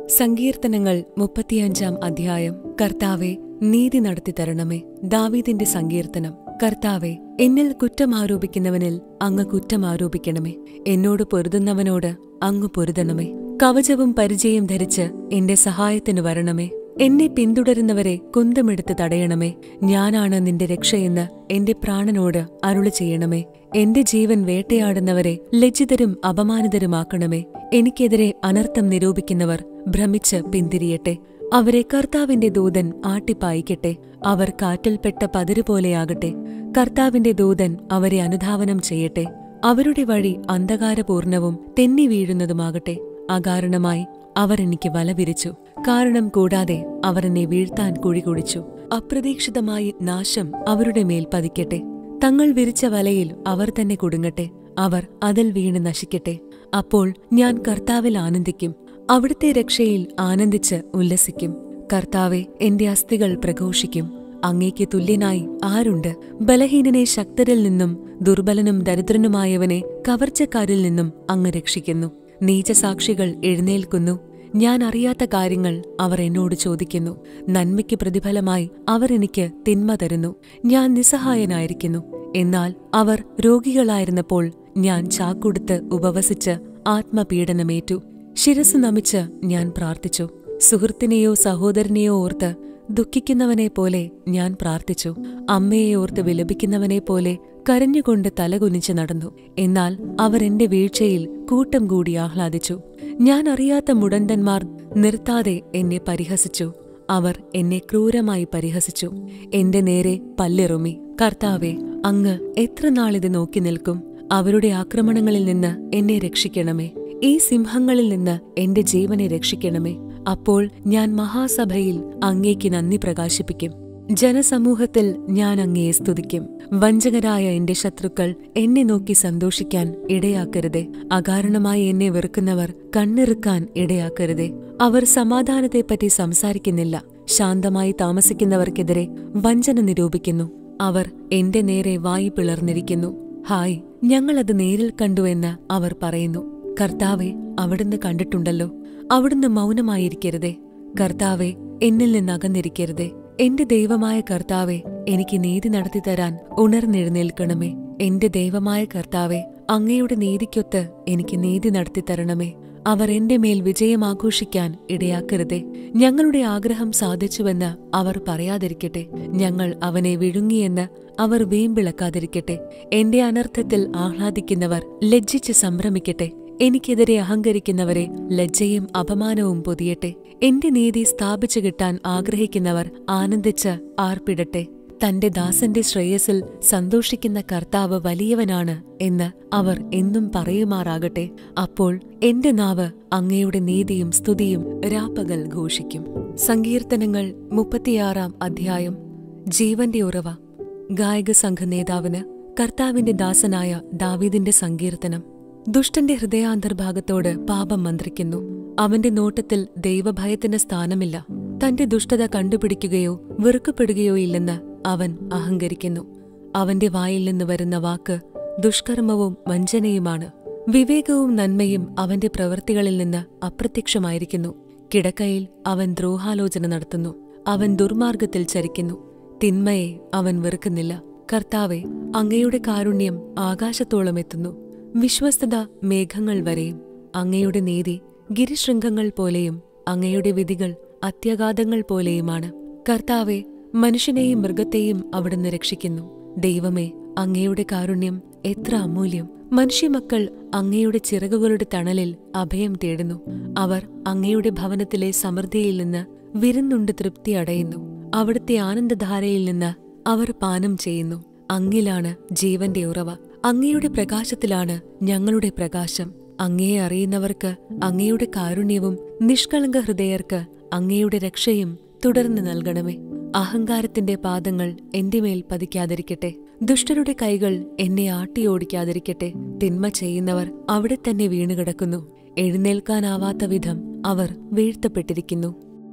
സങ്കീർത്തനങ്ങൾ മുപ്പത്തിയഞ്ചാം അധ്യായം കർത്താവെ നീതി നടത്തി തരണമേ ദാവീദിന്റെ സങ്കീർത്തനം കർത്താവെ എന്നിൽ കുറ്റം ആരോപിക്കുന്നവനിൽ അങ്ങ് കുറ്റം ആരോപിക്കണമേ എന്നോട് പൊരുതുന്നവനോട് അങ്ങ് പൊരുതണമേ കവചവും പരിചയം ധരിച്ച് എന്റെ സഹായത്തിന് വരണമേ എന്നെ പിന്തുടരുന്നവരെ കുന്തമെടുത്ത് തടയണമേ ഞാനാണ് നിന്റെ രക്ഷയെന്ന് എന്റെ പ്രാണനോട് അരുളി ചെയ്യണമേ എന്റെ ജീവൻ വേട്ടയാടുന്നവരെ ലജ്ജിതരും അപമാനിതരുമാക്കണമേ എനിക്കെതിരെ അനർത്ഥം നിരൂപിക്കുന്നവർ ഭ്രമിച്ച് പിന്തിരിയട്ടെ അവരെ കർത്താവിന്റെ ദൂതൻ ആട്ടിപ്പായിക്കട്ടെ അവർ കാറ്റിൽപ്പെട്ട പതിരുപോലെയാകട്ടെ കർത്താവിന്റെ ദൂതൻ അവരെ അനുധാവനം ചെയ്യട്ടെ അവരുടെ വഴി അന്ധകാരപൂർണവും തെന്നി വീഴുന്നതുമാകട്ടെ അകാരണമായി അവർ എനിക്ക് വല വിരിച്ചു കാരണം കൂടാതെ അവർ എന്നെ വീഴ്ത്താൻ കുഴി കുഴിച്ചു അപ്രതീക്ഷിതമായി നാശം അവരുടെ മേൽ പതിക്കട്ടെ തങ്ങൾ വിരിച്ച വലയിൽ അവർ തന്നെ കുടുങ്ങട്ടെ അവർ അതിൽ വീണ് നശിക്കട്ടെ അപ്പോൾ ഞാൻ കർത്താവിൽ ആനന്ദിക്കും അവിടുത്തെ രക്ഷയിൽ ആനന്ദിച്ച് ഉല്ലസിക്കും കർത്താവെ എന്റെ അസ്ഥികൾ പ്രഘോഷിക്കും അങ്ങേക്ക് തുല്യനായി ആരുണ്ട് ബലഹീനനെ ശക്തരിൽ നിന്നും ദുർബലനും ദരിദ്രനുമായവനെ കവർച്ചക്കാരിൽ നിന്നും അങ്ങ് രക്ഷിക്കുന്നു നീചസാക്ഷികൾ എഴുന്നേൽക്കുന്നു ഞാൻ അറിയാത്ത കാര്യങ്ങൾ അവർ എന്നോട് ചോദിക്കുന്നു നന്മയ്ക്ക് പ്രതിഫലമായി അവർ എനിക്ക് തിന്മ തരുന്നു ഞാൻ നിസ്സഹായനായിരിക്കുന്നു എന്നാൽ അവർ രോഗികളായിരുന്നപ്പോൾ ഞാൻ ചാക്കുടുത്ത് ഉപവസിച്ച് ആത്മപീഡനമേറ്റു ശിരസ് നമിച്ച് ഞാൻ പ്രാർത്ഥിച്ചു സുഹൃത്തിനെയോ സഹോദരനെയോ ഓർത്ത് ദുഃഖിക്കുന്നവനെ പോലെ ഞാൻ പ്രാർത്ഥിച്ചു അമ്മയെ ഓർത്ത് വിലപിക്കുന്നവനെ പോലെ കരഞ്ഞുകൊണ്ട് തലകുനിച്ച് നടന്നു എന്നാൽ അവർ എന്റെ വീഴ്ചയിൽ കൂട്ടം കൂടി ആഹ്ലാദിച്ചു ഞാൻ അറിയാത്ത മുടന്തന്മാർ നിർത്താതെ എന്നെ പരിഹസിച്ചു അവർ എന്നെ ക്രൂരമായി പരിഹസിച്ചു എന്റെ നേരെ പല്ലെറുമി കർത്താവെ അങ്ങ് എത്ര നാളിത് നോക്കി നിൽക്കും അവരുടെ ആക്രമണങ്ങളിൽ നിന്ന് എന്നെ രക്ഷിക്കണമേ ഈ സിംഹങ്ങളിൽ നിന്ന് എന്റെ ജീവനെ രക്ഷിക്കണമേ അപ്പോൾ ഞാൻ മഹാസഭയിൽ അങ്ങേക്ക് നന്ദി പ്രകാശിപ്പിക്കും ജനസമൂഹത്തിൽ ഞാൻ അങ്ങയെ സ്തുതിക്കും വഞ്ചകരായ എന്റെ ശത്രുക്കൾ എന്നെ നോക്കി സന്തോഷിക്കാൻ ഇടയാക്കരുതേ അകാരണമായി എന്നെ വെറുക്കുന്നവർ കണ്ണിറുക്കാൻ ഇടയാക്കരുതേ അവർ സമാധാനത്തെപ്പറ്റി സംസാരിക്കുന്നില്ല ശാന്തമായി താമസിക്കുന്നവർക്കെതിരെ വഞ്ചന നിരൂപിക്കുന്നു അവർ എന്റെ നേരെ വായി പിളർന്നിരിക്കുന്നു ഹായ് ഞങ്ങളത് നേരിൽ കണ്ടു എന്ന് അവർ പറയുന്നു കർത്താവെ അവിടുന്ന് കണ്ടിട്ടുണ്ടല്ലോ അവിടുന്ന് മൗനമായിരിക്കരുതേ കർത്താവെ എന്നിൽ നിന്ന് അകന്നിരിക്കരുതേ എന്റെ ദൈവമായ കർത്താവെ എനിക്ക് നീതി നടത്തിത്തരാൻ ഉണർന്നെഴുന്നേൽക്കണമേ എന്റെ ദൈവമായ കർത്താവെ അങ്ങയുടെ നീതിക്കൊത്ത് എനിക്ക് നീതി നടത്തിത്തരണമേ അവർ എന്റെ മേൽ വിജയം ആഘോഷിക്കാൻ ഇടയാക്കരുതേ ഞങ്ങളുടെ ആഗ്രഹം സാധിച്ചുവെന്ന് അവർ പറയാതിരിക്കട്ടെ ഞങ്ങൾ അവനെ വിഴുങ്ങിയെന്ന് അവർ വീമ്പിളക്കാതിരിക്കട്ടെ എന്റെ അനർത്ഥത്തിൽ ആഹ്ലാദിക്കുന്നവർ ലജ്ജിച്ച് സംഭ്രമിക്കട്ടെ എനിക്കെതിരെ അഹങ്കരിക്കുന്നവരെ ലജ്ജയും അപമാനവും പൊതിയട്ടെ എന്റെ നീതി സ്ഥാപിച്ചു കിട്ടാൻ ആഗ്രഹിക്കുന്നവർ ആനന്ദിച്ച് ആർപ്പിടട്ടെ തന്റെ ദാസന്റെ ശ്രേയസിൽ സന്തോഷിക്കുന്ന കർത്താവ് വലിയവനാണ് എന്ന് അവർ എന്നും പറയുമാറാകട്ടെ അപ്പോൾ എന്റെ നാവ് അങ്ങയുടെ നീതിയും സ്തുതിയും രാപ്പകൽ ഘോഷിക്കും സങ്കീർത്തനങ്ങൾ മുപ്പത്തിയാറാം അധ്യായം ജീവന്റെ ഉറവ ഗായക സംഘ നേതാവിന് കർത്താവിന്റെ ദാസനായ ദാവീദിന്റെ സങ്കീർത്തനം ദുഷ്ടന്റെ ഹൃദയാന്തർഭാഗത്തോട് പാപം മന്ത്രിക്കുന്നു അവന്റെ നോട്ടത്തിൽ ദൈവഭയത്തിന് സ്ഥാനമില്ല തന്റെ ദുഷ്ടത കണ്ടുപിടിക്കുകയോ വെറുക്കപ്പെടുകയോ ഇല്ലെന്ന് അവൻ അഹങ്കരിക്കുന്നു അവന്റെ വായിൽ നിന്ന് വരുന്ന വാക്ക് ദുഷ്കർമ്മവും വഞ്ചനയുമാണ് വിവേകവും നന്മയും അവന്റെ പ്രവൃത്തികളിൽ നിന്ന് അപ്രത്യക്ഷമായിരിക്കുന്നു കിടക്കയിൽ അവൻ ദ്രോഹാലോചന നടത്തുന്നു അവൻ ദുർമാർഗത്തിൽ ചരിക്കുന്നു തിന്മയെ അവൻ വെറുക്കുന്നില്ല കർത്താവെ അങ്ങയുടെ കാരുണ്യം ആകാശത്തോളം എത്തുന്നു വിശ്വസ്തത മേഘങ്ങൾ വരെയും അങ്ങയുടെ നീതി ഗിരിശൃംഗങ്ങൾ പോലെയും അങ്ങയുടെ വിധികൾ അത്യഗാധങ്ങൾ പോലെയുമാണ് കർത്താവെ മനുഷ്യനെയും മൃഗത്തെയും അവിടുന്ന് രക്ഷിക്കുന്നു ദൈവമേ അങ്ങയുടെ കാരുണ്യം എത്ര അമൂല്യം മനുഷ്യമക്കൾ അങ്ങയുടെ ചിറകുകളുടെ തണലിൽ അഭയം തേടുന്നു അവർ അങ്ങയുടെ ഭവനത്തിലെ സമൃദ്ധിയിൽ നിന്ന് വിരുന്നുണ്ട് തൃപ്തി അടയുന്നു അവിടുത്തെ ആനന്ദധാരയിൽ നിന്ന് അവർ പാനം ചെയ്യുന്നു അങ്ങിലാണ് ജീവന്റെ ഉറവ അങ്ങയുടെ പ്രകാശത്തിലാണ് ഞങ്ങളുടെ പ്രകാശം അങ്ങയെ അറിയുന്നവർക്ക് അങ്ങയുടെ കാരുണ്യവും നിഷ്കളങ്ക ഹൃദയർക്ക് അങ്ങയുടെ രക്ഷയും തുടർന്ന് നൽകണമേ അഹങ്കാരത്തിന്റെ പാദങ്ങൾ എന്റെ മേൽ പതിക്കാതിരിക്കട്ടെ ദുഷ്ടരുടെ കൈകൾ എന്നെ ആട്ടിയോടിക്കാതിരിക്കട്ടെ തിന്മ ചെയ്യുന്നവർ അവിടെ തന്നെ വീണുകിടക്കുന്നു എഴുന്നേൽക്കാനാവാത്ത വിധം അവർ വീഴ്ത്തപ്പെട്ടിരിക്കുന്നു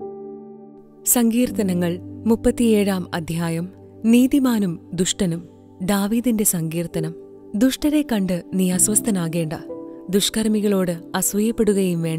സങ്കീർത്തനങ്ങൾ മുപ്പത്തിയേഴാം അധ്യായം നീതിമാനും ദുഷ്ടനും ദാവീദിന്റെ സങ്കീർത്തനം ദുഷ്ടരെ കണ്ട് നീ അസ്വസ്ഥനാകേണ്ട ദുഷ്കർമ്മികളോട് അസൂയപ്പെടുകയും വേണ്ട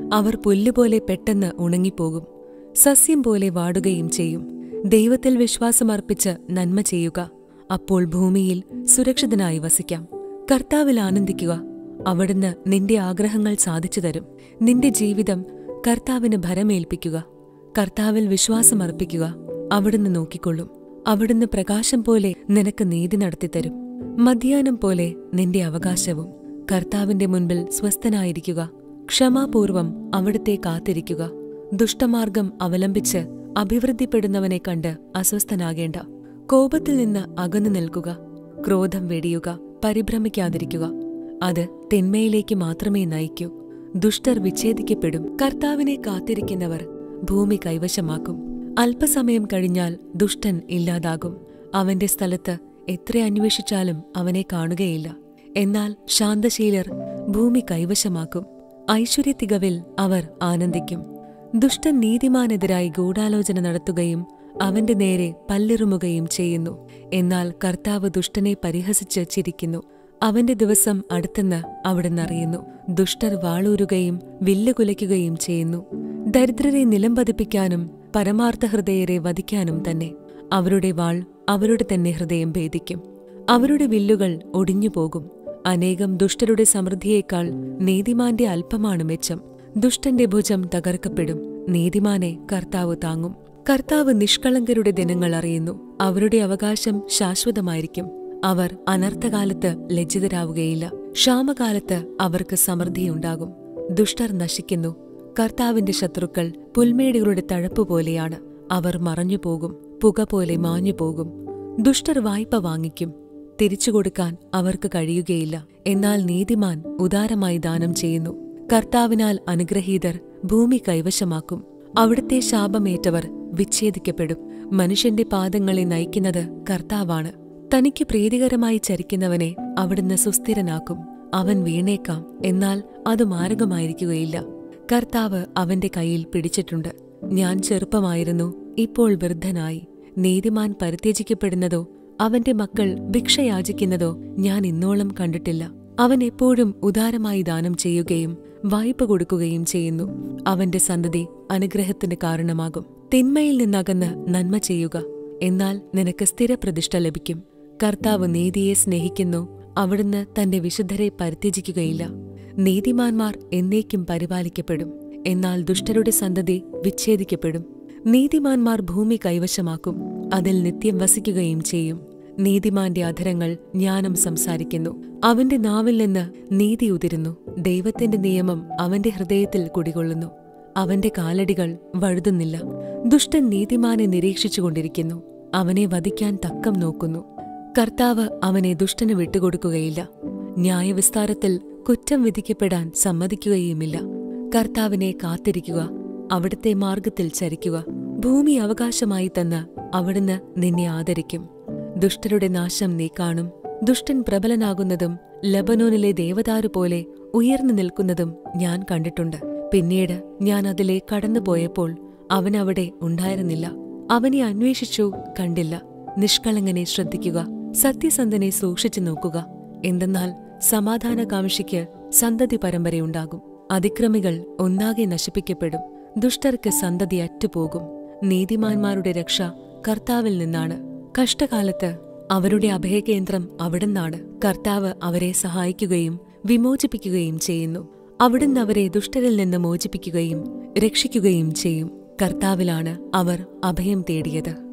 അവർ പുല്ലുപോലെ പെട്ടെന്ന് ഉണങ്ങിപ്പോകും സസ്യം പോലെ വാടുകയും ചെയ്യും ദൈവത്തിൽ വിശ്വാസമർപ്പിച്ച് നന്മ ചെയ്യുക അപ്പോൾ ഭൂമിയിൽ സുരക്ഷിതനായി വസിക്കാം കർത്താവിൽ ആനന്ദിക്കുക അവിടുന്ന് നിന്റെ ആഗ്രഹങ്ങൾ സാധിച്ചു തരും നിന്റെ ജീവിതം കർത്താവിന് ഭരമേൽപ്പിക്കുക കർത്താവിൽ വിശ്വാസമർപ്പിക്കുക അവിടുന്ന് നോക്കിക്കൊള്ളും അവിടുന്ന് പ്രകാശം പോലെ നിനക്ക് നീതി നടത്തിത്തരും മധ്യാനം പോലെ നിന്റെ അവകാശവും കർത്താവിന്റെ മുൻപിൽ സ്വസ്ഥനായിരിക്കുക ക്ഷമാപൂർവം അവിടുത്തെ കാത്തിരിക്കുക ദുഷ്ടമാർഗം അവലംബിച്ച് അഭിവൃദ്ധിപ്പെടുന്നവനെ കണ്ട് അസ്വസ്ഥനാകേണ്ട കോപത്തിൽ നിന്ന് അകന്നു നിൽക്കുക ക്രോധം വെടിയുക പരിഭ്രമിക്കാതിരിക്കുക അത് തിന്മയിലേക്ക് മാത്രമേ നയിക്കൂ ദുഷ്ടർ വിച്ഛേദിക്കപ്പെടും കർത്താവിനെ കാത്തിരിക്കുന്നവർ ഭൂമി കൈവശമാക്കും അല്പസമയം കഴിഞ്ഞാൽ ദുഷ്ടൻ ഇല്ലാതാകും അവന്റെ സ്ഥലത്ത് എത്ര അന്വേഷിച്ചാലും അവനെ കാണുകയില്ല എന്നാൽ ശാന്തശീലർ ഭൂമി കൈവശമാക്കും ഐശ്വര്യത്തികവിൽ അവർ ആനന്ദിക്കും ദുഷ്ടൻ നീതിമാനെതിരായി ഗൂഢാലോചന നടത്തുകയും അവന്റെ നേരെ പല്ലിറുമുകയും ചെയ്യുന്നു എന്നാൽ കർത്താവ് ദുഷ്ടനെ പരിഹസിച്ച് ചിരിക്കുന്നു അവന്റെ ദിവസം അടുത്തെന്ന് അവിടുന്ന് അറിയുന്നു ദുഷ്ടർ വാളൂരുകയും വില്ലുകുലയ്ക്കുകയും ചെയ്യുന്നു ദരിദ്രരെ നിലംപതിപ്പിക്കാനും പരമാർത്ഥഹൃദയരെ വധിക്കാനും തന്നെ അവരുടെ വാൾ അവരുടെ തന്നെ ഹൃദയം ഭേദിക്കും അവരുടെ വില്ലുകൾ ഒടിഞ്ഞുപോകും അനേകം ദുഷ്ടരുടെ സമൃദ്ധിയേക്കാൾ നീതിമാന്റെ അല്പമാണ് മെച്ചം ദുഷ്ടന്റെ ഭുജം തകർക്കപ്പെടും നീതിമാനെ കർത്താവ് താങ്ങും കർത്താവ് നിഷ്കളങ്കരുടെ ദിനങ്ങൾ അറിയുന്നു അവരുടെ അവകാശം ശാശ്വതമായിരിക്കും അവർ അനർത്ഥകാലത്ത് ലജ്ജിതരാവുകയില്ല ക്ഷാമകാലത്ത് അവർക്ക് സമൃദ്ധിയുണ്ടാകും ദുഷ്ടർ നശിക്കുന്നു കർത്താവിന്റെ ശത്രുക്കൾ പുൽമേടുകളുടെ തഴപ്പ് പോലെയാണ് അവർ മറഞ്ഞുപോകും പുക പോലെ മാഞ്ഞുപോകും ദുഷ്ടർ വായ്പ വാങ്ങിക്കും തിരിച്ചുകൊടുക്കാൻ അവർക്ക് കഴിയുകയില്ല എന്നാൽ നീതിമാൻ ഉദാരമായി ദാനം ചെയ്യുന്നു കർത്താവിനാൽ അനുഗ്രഹീതർ ഭൂമി കൈവശമാക്കും അവിടുത്തെ ശാപമേറ്റവർ വിച്ഛേദിക്കപ്പെടും മനുഷ്യന്റെ പാദങ്ങളെ നയിക്കുന്നത് കർത്താവാണ് തനിക്ക് പ്രീതികരമായി ചരിക്കുന്നവനെ അവിടുന്ന് സുസ്ഥിരനാക്കും അവൻ വീണേക്കാം എന്നാൽ അത് മാരകമായിരിക്കുകയില്ല കർത്താവ് അവന്റെ കയ്യിൽ പിടിച്ചിട്ടുണ്ട് ഞാൻ ചെറുപ്പമായിരുന്നു ഇപ്പോൾ വൃദ്ധനായി നീതിമാൻ പരിത്യജിക്കപ്പെടുന്നതോ അവന്റെ മക്കൾ ഭിക്ഷയാചിക്കുന്നതോ ഞാൻ ഇന്നോളം കണ്ടിട്ടില്ല അവൻ എപ്പോഴും ഉദാരമായി ദാനം ചെയ്യുകയും വായ്പ കൊടുക്കുകയും ചെയ്യുന്നു അവന്റെ സന്തതി അനുഗ്രഹത്തിന് കാരണമാകും തിന്മയിൽ നിന്നകന്ന് നന്മ ചെയ്യുക എന്നാൽ നിനക്ക് സ്ഥിരപ്രതിഷ്ഠ ലഭിക്കും കർത്താവ് നീതിയെ സ്നേഹിക്കുന്നു അവിടുന്ന് തന്റെ വിശുദ്ധരെ പരിത്യജിക്കുകയില്ല നീതിമാന്മാർ എന്നേക്കും പരിപാലിക്കപ്പെടും എന്നാൽ ദുഷ്ടരുടെ സന്തതി വിച്ഛേദിക്കപ്പെടും നീതിമാന്മാർ ഭൂമി കൈവശമാക്കും അതിൽ നിത്യം വസിക്കുകയും ചെയ്യും നീതിമാന്റെ അധരങ്ങൾ ജ്ഞാനം സംസാരിക്കുന്നു അവന്റെ നാവിൽ നിന്ന് നീതി ഉതിരുന്നു ദൈവത്തിന്റെ നിയമം അവന്റെ ഹൃദയത്തിൽ കുടികൊള്ളുന്നു അവന്റെ കാലടികൾ വഴുതുന്നില്ല ദുഷ്ടൻ നീതിമാനെ നിരീക്ഷിച്ചുകൊണ്ടിരിക്കുന്നു അവനെ വധിക്കാൻ തക്കം നോക്കുന്നു കർത്താവ് അവനെ ദുഷ്ടന് വിട്ടുകൊടുക്കുകയില്ല ന്യായവിസ്താരത്തിൽ കുറ്റം വിധിക്കപ്പെടാൻ സമ്മതിക്കുകയുമില്ല കർത്താവിനെ കാത്തിരിക്കുക അവിടുത്തെ മാർഗത്തിൽ ചരിക്കുക ഭൂമി അവകാശമായി തന്ന് അവിടുന്ന് നിന്നെ ആദരിക്കും ദുഷ്ടരുടെ നാശം നീ കാണും ദുഷ്ടൻ പ്രബലനാകുന്നതും ലബനോനിലെ ദേവദാരു പോലെ ഉയർന്നു നിൽക്കുന്നതും ഞാൻ കണ്ടിട്ടുണ്ട് പിന്നീട് ഞാൻ അതിലെ കടന്നുപോയപ്പോൾ അവൻ അവിടെ ഉണ്ടായിരുന്നില്ല അവനെ അന്വേഷിച്ചു കണ്ടില്ല നിഷ്കളങ്കനെ ശ്രദ്ധിക്കുക സത്യസന്ധനെ സൂക്ഷിച്ചു നോക്കുക എന്തെന്നാൽ സമാധാനകാംക്ഷിക്ക് സന്തതി പരമ്പരയുണ്ടാകും അതിക്രമികൾ ഒന്നാകെ നശിപ്പിക്കപ്പെടും ദുഷ്ടർക്ക് സന്തതി അറ്റുപോകും നീതിമാന്മാരുടെ രക്ഷ കർത്താവിൽ നിന്നാണ് കഷ്ടകാലത്ത് അവരുടെ അഭയകേന്ദ്രം അവിടുന്നാണ് കർത്താവ് അവരെ സഹായിക്കുകയും വിമോചിപ്പിക്കുകയും ചെയ്യുന്നു അവിടുന്ന് അവരെ ദുഷ്ടരിൽ നിന്ന് മോചിപ്പിക്കുകയും രക്ഷിക്കുകയും ചെയ്യും കർത്താവിലാണ് അവർ അഭയം തേടിയത്